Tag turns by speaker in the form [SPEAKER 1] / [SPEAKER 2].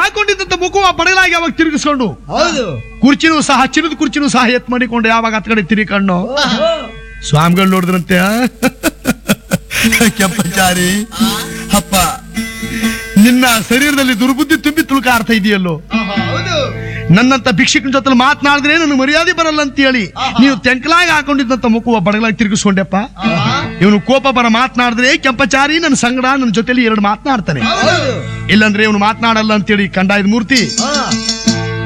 [SPEAKER 1] ಹಾಕೊಂಡಿದ್ದಂತ ಮುಖವ ಬಡಲಾಗಿ ಅವಾಗ ತಿರುಗಿಸ್ಕೊಂಡು
[SPEAKER 2] ಹೌದು
[SPEAKER 1] ಕುರ್ಚಿನೂ ಸಹ ಚಿನ್ನದ ಕುರ್ಚಿನೂ ಸಹ ಎತ್ ಮಾಡಿಕೊಂಡು ಯಾವಾಗ ಹತ್ ಕಡೆ ತಿರುಗಿಕೊಂಡು ಸ್ವಾಮಿಗಳು ನೋಡಿದ್ರಂತೆ ಆ? ಕೆಂಪಚಾರಿ ಅಪ್ಪ ನಿನ್ನ ಶರೀರದಲ್ಲಿ ದುರ್ಬುದ್ಧಿ ತುಂಬಿ ತುಳುಕಾಡ್ತಾ ಇದೆಯಲ್ಲೋ
[SPEAKER 2] ಹೌದು
[SPEAKER 1] ನನ್ನಂತ ಭಿಕ್ಷಕನ ಜೊತೆ ಮಾತನಾಡಿದ್ರೆ ನನ್ನ ಮರ್ಯಾದೆ ಬರಲ್ಲ ಅಂತ ಹೇಳಿ ನೀವು ತೆಂಕಲಾಗಿ ಹಾಕೊಂಡಿದ್ದಂತ ಮುಖವ ಬಡಗಲಾಗಿ ತಿರುಗಿಸ್ಕೊಂಡೆಪ್ಪ ಇವನು ಕೋಪ ಬರ ಮಾತನಾಡಿದ್ರೆ ಕೆಂಪಚಾರಿ ನನ್ನ ಸಂಗಡ ನನ್ನ ಜೊತೆಲಿ ಎರಡು ಮಾತನಾಡ್ತಾನೆ
[SPEAKER 2] ಹೌದು
[SPEAKER 1] ಇಲ್ಲಂದ್ರೆ ಇವನು ಮಾತನಾಡಲ್ಲ ಅಂತೇಳಿ ಕಂಡಾಯದ ಮೂರ್ತಿ
[SPEAKER 2] ಹಾ